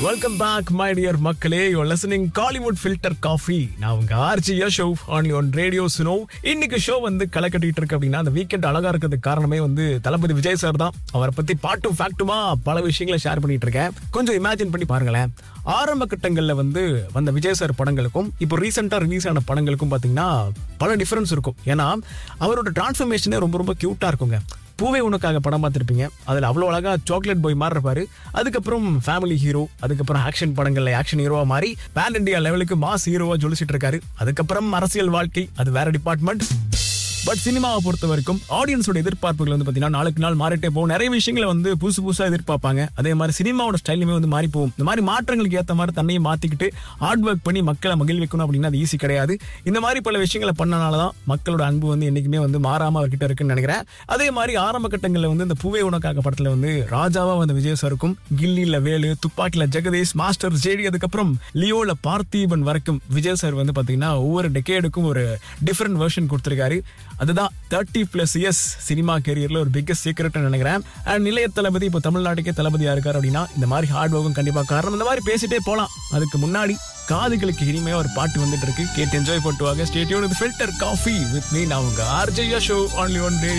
welcome back my dear மக்களே you listening Kollywood filter coffee நான் உங்க RJ show only one radio Suno இன்னைக்கு show வந்து களை கட்டிட்டு இருக்கு அப்படின்னா அந்த வீக்கெண்ட் அழகா இருக்கிறதுக்கு காரணமே வந்து தளபதி விஜய் சார் தான் அவரை பத்தி பாட்டும் ஃபேக்ட்டுமா பல விஷயங்களை ஷேர் பண்ணிட்டு இருக்கேன் கொஞ்சம் இமேஜின் பண்ணி பாருங்களேன் ஆரம்ப கட்டங்கள்ல வந்து வந்த விஜய் சார் படங்களுக்கும் இப்போ ரீசெண்டா ரிலீஸ் ஆன படங்களுக்கும் பாத்தீங்கன்னா பல டிஃபரன்ஸ் இருக்கும் ஏன்னா அவரோட டிரான்ஸ்ஃபர்மேஷனே ரொம்ப ரொம்ப கியூட்டா இருக்குங்க பூவே உனக்காக படம் பார்த்துருப்பீங்க அதில் அவ்வளோ அழகா சாக்லேட் பாய் மாதிரி இருப்பாரு அதுக்கப்புறம் ஃபேமிலி ஹீரோ அதுக்கப்புறம் ஆக்ஷன் படங்கள்ல ஆக்ஷன் ஹீரோவா மாறி பேன் இண்டியா லெவலுக்கு மாஸ் ஹீரோவா ஜொலிச்சிட்டு இருக்காரு அதுக்கப்புறம் அரசியல் வாழ்க்கை அது வேற டிபார்ட்மெண்ட் பட் சினிமாவை பொறுத்த வரைக்கும் ஆடியன்ஸோட எதிர்பார்ப்புகள் வந்து பார்த்தீங்கன்னா நாளுக்கு நாள் மாறிட்டே போகும் நிறைய விஷயங்களை வந்து புதுசு புதுசாக எதிர்பார்ப்பாங்க அதே மாதிரி சினிமாவோட ஸ்டைலுமே வந்து மாறி போகும் இந்த மாதிரி மாற்றங்களுக்கு ஏற்ற மாதிரி தன்னையும் மாற்றிக்கிட்டு ஹார்ட் ஒர்க் பண்ணி மக்களை மகிழ்விக்கணும் அப்படின்னா அது ஈஸி கிடையாது இந்த மாதிரி பல விஷயங்களை பண்ணனால தான் மக்களோட அன்பு வந்து என்றைக்குமே வந்து மாறாமல் அவர்கிட்ட இருக்குன்னு நினைக்கிறேன் அதே மாதிரி ஆரம்ப கட்டங்களில் வந்து இந்த பூவே உனக்காக படத்தில் வந்து ராஜாவா வந்த விஜய் சாருக்கும் கில்லியில் வேலு துப்பாக்கியில் ஜெகதீஷ் மாஸ்டர் ஜேடி அதுக்கப்புறம் லியோல பார்த்திபன் வரைக்கும் விஜய் சார் வந்து பார்த்தீங்கன்னா ஒவ்வொரு டெக்கேடுக்கும் ஒரு டிஃப்ரெண்ட் வெர்ஷன் கொடுத்துருக்காரு அதுதான் தேர்ட்டி பிளஸ் இயர்ஸ் சினிமா கெரியர்ல ஒரு பிக்கஸ்ட் சீக்கிரட்னு நினைக்கிறேன் அண்ட் நிலைய தளபதி இப்போ தமிழ்நாட்டுக்கே தளபதியா இருக்காரு அப்படின்னா இந்த மாதிரி ஹார்ட் ஒர்க்கும் கண்டிப்பா காரணம் இந்த மாதிரி பேசிட்டே போலாம் அதுக்கு முன்னாடி காதுகளுக்கு இனிமையா ஒரு பாட்டு வந்துட்டு இருக்கு கேட்டு என்ஜாய் பண்ணிட்டு வாங்க stay tuned filter coffee with me நான் உங்க ஆர்ஜே ஷோ ஆன்லி ஒன் டே